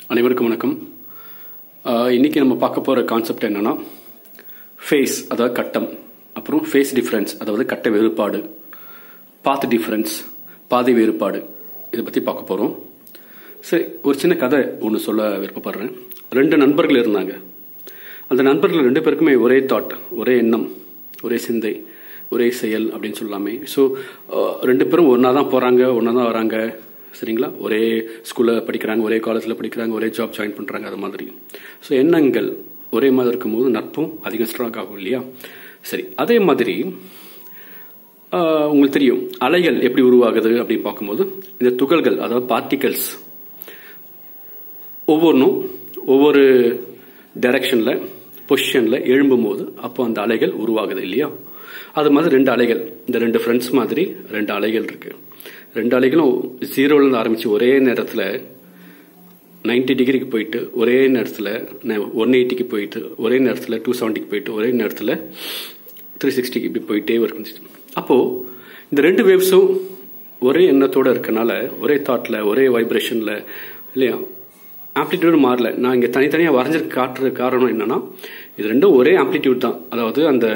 அனைவருக்கும் வணக்கம் ஆஹ் இன்னைக்கு நம்ம பார்க்க போற கான்செப்ட் என்னன்னா ஃபேஸ் அதாவது கட்டம் அப்புறம் ஃபேஸ் டிஃபரன்ஸ் அதாவது கட்ட வேறுபாடு பாத் டிஃபரன்ஸ் பாதை வேறுபாடு இதை பத்தி பார்க்க போறோம் சரி ஒரு சின்ன கதை ஒன்று சொல்ல விருப்பப்படுறேன் ரெண்டு நண்பர்கள் இருந்தாங்க அந்த நண்பர்கள் ரெண்டு பேருக்குமே ஒரே தாட் ஒரே எண்ணம் ஒரே சிந்தை ஒரே செயல் அப்படின்னு சொல்லலாமே ஸோ ரெண்டு பேரும் ஒன்றா தான் போகிறாங்க ஒன்றா தான் வராங்க சரிங்களா ஒரே ஸ்கூலில் படிக்கிறாங்க ஒரே காலேஜில் படிக்கிறாங்க ஒரே ஜாப் ஜாயின் பண்ணுறாங்க அது மாதிரி ஸோ எண்ணங்கள் ஒரே மாதிரி இருக்கும்போது நட்பும் அதிகம் ஸ்ட்ராங் ஆகும் இல்லையா சரி அதே மாதிரி ஆஹ், உங்களுக்கு தெரியும் அலைகள் எப்படி உருவாகுது அப்படின்னு பார்க்கும்போது இந்த துகள்கள் அதாவது பார்ட்டிகல்ஸ் ஒவ்வொன்றும் ஒவ்வொரு டைரக்ஷன்ல பொசிஷன்ல எழும்பும் போது அப்போ அந்த அலைகள் உருவாகுது இல்லையா அது மாதிரி ரெண்டு அலைகள் இந்த ரெண்டு ஃப்ரெண்ட்ஸ் மாதிரி ரெண்டு அலைகள் இருக்கு ரெண்டு அலைகளும் ஜீரோல இருந்து ஆரம்பிச்சு ஒரே நேரத்தில் 90 டிகிரிக்கு போயிட்டு ஒரே நேரத்தில் ஒன் எயிட்டிக்கு போயிட்டு ஒரே நேரத்தில் டூ செவன்ட்டிக்கு போயிட்டு ஒரே நேரத்தில் த்ரீ சிக்ஸ்டிக்கு இப்படி போயிட்டே இருக்கும் அப்போ இந்த ரெண்டு வேவ்ஸும் ஒரே எண்ணத்தோட இருக்கனால ஒரே தாட்ல ஒரே வைப்ரேஷன்ல இல்லையா ஆம்ப்ளிடியூட் மாறல நான் இங்க தனித்தனியா வரைஞ்சிருக்க காட்டுற காரணம் என்னன்னா இது ரெண்டும் ஒரே ஆம்ப்ளிடியூட் தான் அதாவது அந்த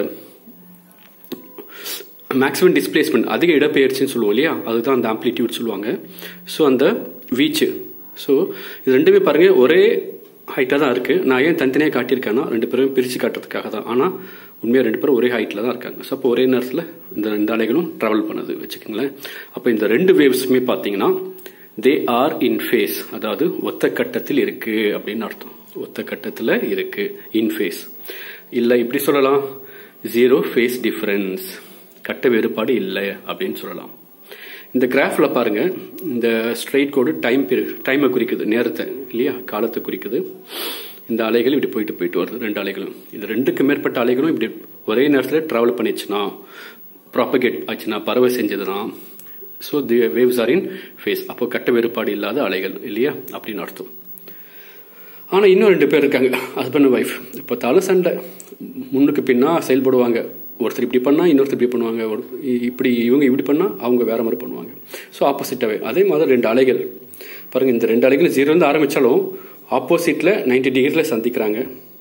மேக்ஸிமம் டிஸ்பிளேஸ்மெண்ட் அதிக இடப்பெயர்ச்சின்னு சொல்லுவோம் இல்லையா அதுதான் அந்த ஆம்ப்ளிடியூட் சொல்லுவாங்க ஸோ அந்த வீச்சு ஸோ இது ரெண்டுமே பாருங்க ஒரே ஹைட்டாக தான் இருக்கு நான் ஏன் தனித்தனியாக காட்டியிருக்கேன்னா ரெண்டு பேரும் பிரித்து காட்டுறதுக்காக தான் ஆனால் உண்மையாக ரெண்டு பேரும் ஒரே ஹைட்டில் தான் இருக்காங்க ஸோ அப்போ ஒரே நேரத்தில் இந்த ரெண்டு அலைகளும் ட்ராவல் பண்ணுது வச்சுக்கோங்களேன் அப்போ இந்த ரெண்டு வேவ்ஸுமே பார்த்தீங்கன்னா தே ஆர் இன் ஃபேஸ் அதாவது ஒத்த கட்டத்தில் இருக்கு அப்படின்னு அர்த்தம் ஒத்த கட்டத்தில் இருக்கு இன் ஃபேஸ் இல்லை இப்படி சொல்லலாம் ஜீரோ ஃபேஸ் டிஃபரன்ஸ் கட்ட வேறுபாடு இல்லை அப்படின்னு சொல்லலாம் இந்த கிராஃப்ல பாருங்க இந்த ஸ்ட்ரைட் கோடு டைம் டைமை குறிக்குது நேரத்தை இல்லையா காலத்தை குறிக்குது இந்த அலைகள் இப்படி போயிட்டு போயிட்டு வருது ரெண்டு அலைகளும் இது ரெண்டுக்கு மேற்பட்ட அலைகளும் இப்படி ஒரே நேரத்தில் டிராவல் பண்ணிச்சுன்னா ப்ராப்பகேட் ஆச்சுன்னா பறவை செஞ்சதுன்னா so the waves are in phase அப்போ கட்ட வேறுபாடு இல்லாத அலைகள் இல்லையா அப்படின்னு அர்த்தம் ஆனா இன்னும் ரெண்டு பேர் இருக்காங்க ஹஸ்பண்ட் ஒய்ஃப் இப்போ தலை சண்டை முன்னுக்கு பின்னா செயல்படுவாங்க ஒருத்தர் இப்படி பண்ணா இன்னொருத்தர் இப்படி பண்ணுவாங்க ஒரு- இ- இப்படி இவங்க இப்படி பண்ணா அவங்க வேற மாதிரி பண்ணுவாங்க ஸோ ஆப்போசிட்டாவே அதே மாதிரி ரெண்டு அலைகள் பாருங்க இந்த ரெண்டு அலைகள் ஜீரோ இருந்து ஆரம்பிச்சாலும் ஆப்போசிட்ல 90 டிகிரில சந்திக்கிறாங்க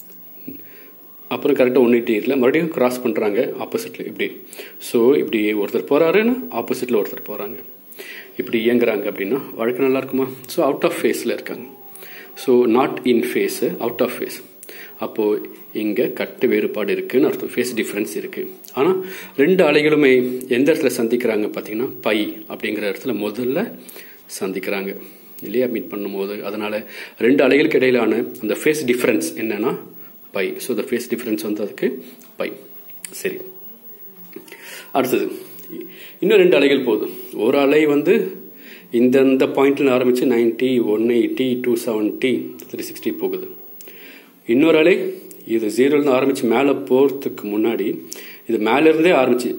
அப்புறம் கரெக்டாக ஒன் எயிட்டி டிகிரியில் மறுபடியும் கிராஸ் பண்ணுறாங்க ஆப்போசிட்ல இப்படி ஸோ இப்படி ஒருத்தர் போறாருன்னா ஆப்போசிட்ல ஒருத்தர் போறாங்க இப்படி இயங்குறாங்க அப்படின்னா வாழ்க்கை நல்லா இருக்குமா ஸோ அவுட் ஆஃப் ஃபேஸில் இருக்காங்க so not in phase out of phase அப்போ இங்க கட்டு வேறுபாடு இருக்குன்னு அர்த்தம் ஃபேஸ் டிஃபரன்ஸ் இருக்கு ஆனா ரெண்டு அலைகளுமே எந்த இடத்துல சந்திக்கிறாங்க பாத்தீங்கன்னா பை அப்படிங்கிற இடத்துல முதல்ல சந்திக்கிறாங்க இல்லையா மீட் பண்ணும்போது அதனால ரெண்டு அலைகளுக்கு இடையிலான அந்த ஃபேஸ் டிஃபரன்ஸ் என்னன்னா pi so the phase difference வந்து அதுக்கு பை சரி அடுத்தது இன்னும் ரெண்டு அலைகள் போகுது ஒரு அலை வந்து இந்தந்த பாயிண்ட்ல ஆரம்பிச்சு 90 one eighty two seventy three sixty போகுது இன்னொரு அலை இது ஜீரோலேருந்து ஆரம்பிச்சு மேலே போகிறதுக்கு முன்னாடி இது மேல இருந்தே ஆரம்பிச்சு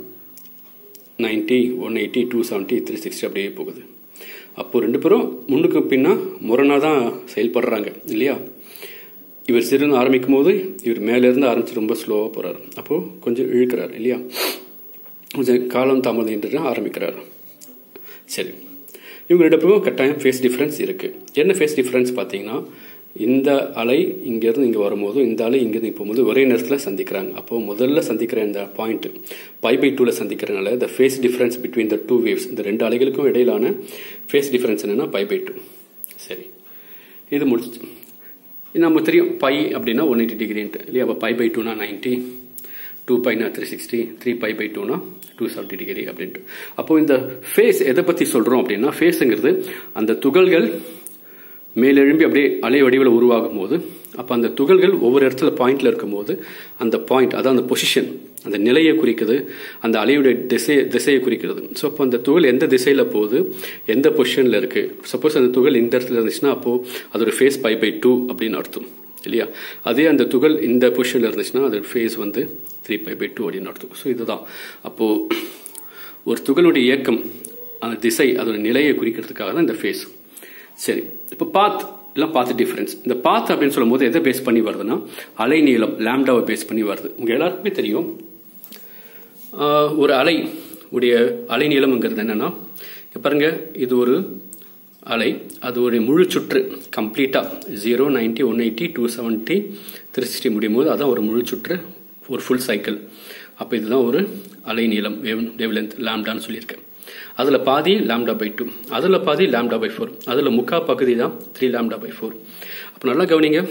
90 one eighty two seventy three sixty அப்படியே போகுது அப்போ ரெண்டு பேரும் முன்னுக்கு பின்னா முரணா தான் செயல்படுறாங்க இல்லையா இவர் சிறுன்னு ஆரம்பிக்கும் போது இவர் மேல இருந்து ஆரம்பிச்சு ரொம்ப ஸ்லோவா போறாரு அப்போ கொஞ்சம் இழுக்கிறார் இல்லையா கொஞ்சம் காலம் தாமதம் என்று ஆரம்பிக்கிறார் சரி இவங்க ரெண்டு பேரும் கட்டாயம் ஃபேஸ் டிஃபரன்ஸ் இருக்கு என்ன ஃபேஸ் டிஃபரன்ஸ் பார்த்தீங்கன்னா இந்த அலை இங்கேருந்து இங்கே வரும்போது இந்த அலை இங்கேருந்து போகும்போது ஒரே நேரத்தில் சந்திக்கிறாங்க அப்போ முதல்ல சந்திக்கிற இந்த பாயிண்ட் பை பை டூவில் சந்திக்கிறனால the phase difference between the two waves இந்த ரெண்டு அலைகளுக்கும் இடையிலான ஃபேஸ் டிஃபரன்ஸ் என்னன்னா பை பை டூ சரி இது முடிச்சு நம்ம தெரியும் பை அப்படின்னா ஒன் எயிட்டி டிகிரின்ட்டு இல்லையா அப்போ பை பை டூனா நைன்ட்டி டூ பைனா three sixty three pi by டூனா டூ செவன்ட்டி டிகிரி அப்படின்ட்டு அப்போ இந்த ஃபேஸ் எதை பற்றி சொல்கிறோம் அப்படின்னா ஃபேஸுங்கிறது அந்த துகள்கள் மேலெழும்பி அப்படியே அலை வடிவில் உருவாகும் போது அப்போ அந்த துகள்கள் ஒவ்வொரு இடத்துல பாயிண்ட்ல இருக்கும்போது அந்த பாயிண்ட் அதான் அந்த பொசிஷன் அந்த நிலையை குறிக்குது அந்த அலையுடைய திசை திசையை குறிக்கிறது ஸோ அப்போ அந்த துகள் எந்த திசையில போகுது எந்த பொசிஷன்ல இருக்கு சப்போஸ் அந்த துகள் இந்த இடத்துல இருந்துச்சுன்னா அப்போ அதோட ஃபேஸ் பை பை டூ அப்படின்னு அர்த்தம் இல்லையா அதே அந்த துகள் இந்த பொசிஷன்ல இருந்துச்சுன்னா அதோட ஃபேஸ் வந்து த்ரீ பை பை டூ அப்படின்னு அர்த்தம் ஸோ இதுதான் அப்போ ஒரு துகளுடைய இயக்கம் அந்த திசை அதோட நிலையை குறிக்கிறதுக்காக தான் இந்த ஃபேஸ் சரி இப்போ பாத் இல்லை பாத் டிஃபரன்ஸ் இந்த பாத் அப்படின்னு சொல்லும்போது எதை பேஸ் பண்ணி வருதுன்னா அலை நீளம் லாம்டாவை பேஸ் பண்ணி வருது உங்க எல்லாருக்குமே தெரியும் ஆஹ் ஒரு அலை உடைய அலை நீளம்ங்கிறது என்னன்னா இங்க பாருங்க இது ஒரு அலை அது ஒரு முழு சுற்று கம்ப்ளீட்டாக zero ninety one eighty two seventy three sixty முடியும் போது அதான் ஒரு முழு சுற்று ஒரு ஃபுல் சைக்கிள் அப்போ இதுதான் ஒரு அலை நீளம் வேவ் வேவ் லென்த் லேம்டான்னு சொல்லியிருக்கேன் அதில் பாதி லேம்டா பை டூ அதில் பாதி லேம்டா பை ஃபோர் அதில் முக்கா பகுதி தான் த்ரீ லேம்டா பை ஃபோர் அப்போ நல்லா கவனிங்க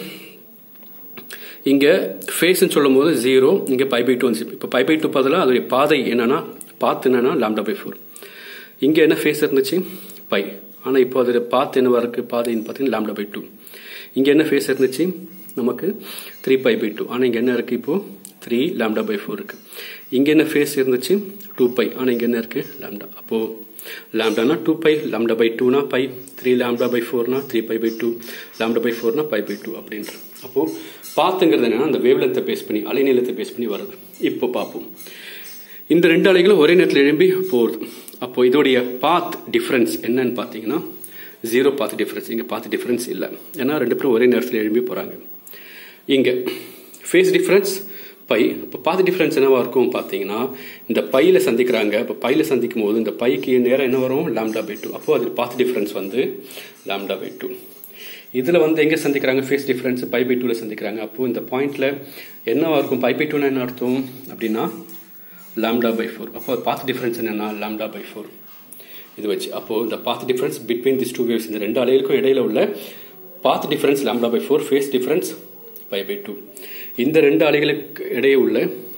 இங்கே ஃபேஸ்ன்னு சொல்லும் போது ஜீரோ இங்கே பை பை டூ வந்துச்சு இப்போ பை பை டூ பதிலாக அதோடைய பாதை என்னன்னா பாத் என்னன்னா லேம்டா பை ஃபோர் இங்கே என்ன ஃபேஸ் இருந்துச்சு பை ஆனால் இப்போ அதில் பாத் என்னவா இருக்குது பாதைன்னு பார்த்தீங்கன்னா லேம்டா பை டூ இங்கே என்ன ஃபேஸ் இருந்துச்சு நமக்கு த்ரீ பை பை டூ ஆனால் இங்கே என்ன இருக்குது இப்போது த்ரீ லேம்டா பை ஃபோர் இருக்குது இங்கே என்ன ஃபேஸ் இருந்துச்சு டூ பை ஆனால் இங்கே என்ன இருக்குது லேம்டா அப்போது லேம்டானா டூ பை லேம்டா பை டூனா பை த்ரீ லேம்டா பை ஃபோர்னா three pi by two lambda by ஃபோர்னா பை பை டூ அப்படின்ற அப்போது பாத்துங்கிறது என்னன்னா அந்த வேவ்லென்த்தை பேஸ் பண்ணி அலைநீளத்தை பேஸ் பண்ணி வருது இப்போ பார்ப்போம் இந்த ரெண்டு அலைகளும் ஒரே நேரத்தில் எழும்பி போகுது அப்போ இதோடைய பாத் டிஃபரன்ஸ் என்னன்னு பார்த்தீங்கன்னா ஜீரோ பாத் டிஃபரன்ஸ் இங்கே பாத் டிஃபரன்ஸ் இல்லை ஏன்னா ரெண்டு பேரும் ஒரே நேரத்தில் எழும்பி போகிறாங்க இங்கே ஃபேஸ் டிஃபரன்ஸ் பை இப்போ பாத் டிஃபரன்ஸ் என்னவா இருக்கும் பார்த்தீங்கன்னா இந்த பையில சந்திக்கிறாங்க இப்போ பையில சந்திக்கும் போது இந்த பைக்கு நேரம் என்ன வரும் லாம்டா பை டூ அப்போ அது பாத் டிஃபரன்ஸ் வந்து லாம்டா பை டூ இதில் வந்து எங்கே சந்திக்கிறாங்க ஃபேஸ் டிஃபரன்ஸ் பை பை டூவில் சந்திக்கிறாங்க அப்போ இந்த பாயிண்ட்ல என்னவா இருக்கும் பை பை டூனா என்ன அர்த்தம் அப்படின்னா லாம்டா பை ஃபோர் அப்போ பாத் டிஃபரன்ஸ் என்னன்னா லாம்டா பை ஃபோர் இது வச்சு அப்போ இந்த path difference between this two waves இந்த ரெண்டு அலைகளுக்கும் இடையில உள்ள path difference lambda by four phase difference pi by two இந்த ரெண்டு அலைகளுக்கு இடையே உள்ள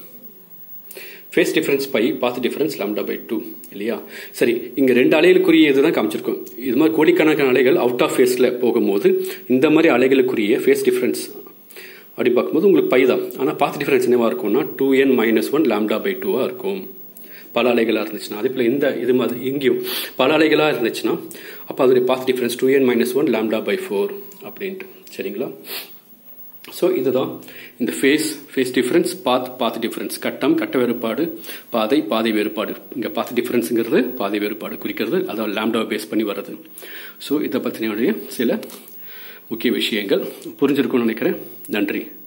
phase difference pi path difference lambda by two இல்லையா சரி இங்க ரெண்டு அலைகளுக்குரிய இதுதான் காமிச்சிருக்கோம் இது மாதிரி கோடிக்கணக்கான அலைகள் அவுட் ஆஃப் ஃபேஸ்ல போகும்போது இந்த மாதிரி அலைகளுக்குரிய ஃபேஸ் டிஃபரன்ஸ் அப்படி பார்க்கும்போது உங்களுக்கு பை தான் ஆனால் பாத் டிஃபரன்ஸ் என்னவா இருக்கும்னா two n minus one lambda by டூவா இருக்கும் பல அலைகளாக இருந்துச்சுன்னா அதே போல் இந்த இது மாதிரி இங்கேயும் பல அலைகளாக இருந்துச்சுன்னா அப்போ அதோடைய path difference two n minus one lambda by four அப்படின்ட்டு சரிங்களா ஸோ இதுதான் இந்த phase phase difference path path difference கட்டம் கட்ட வேறுபாடு பாதை பாதை வேறுபாடு இங்கே பாத் டிஃபரன்ஸுங்கிறது பாதை வேறுபாடு குறிக்கிறது அதாவது லேம்டாவை பேஸ் பண்ணி வர்றது ஸோ இதை பற்றினுடைய சில முக்கிய விஷயங்கள் புரிஞ்சிருக்கும்னு நினைக்கிறேன் நன்றி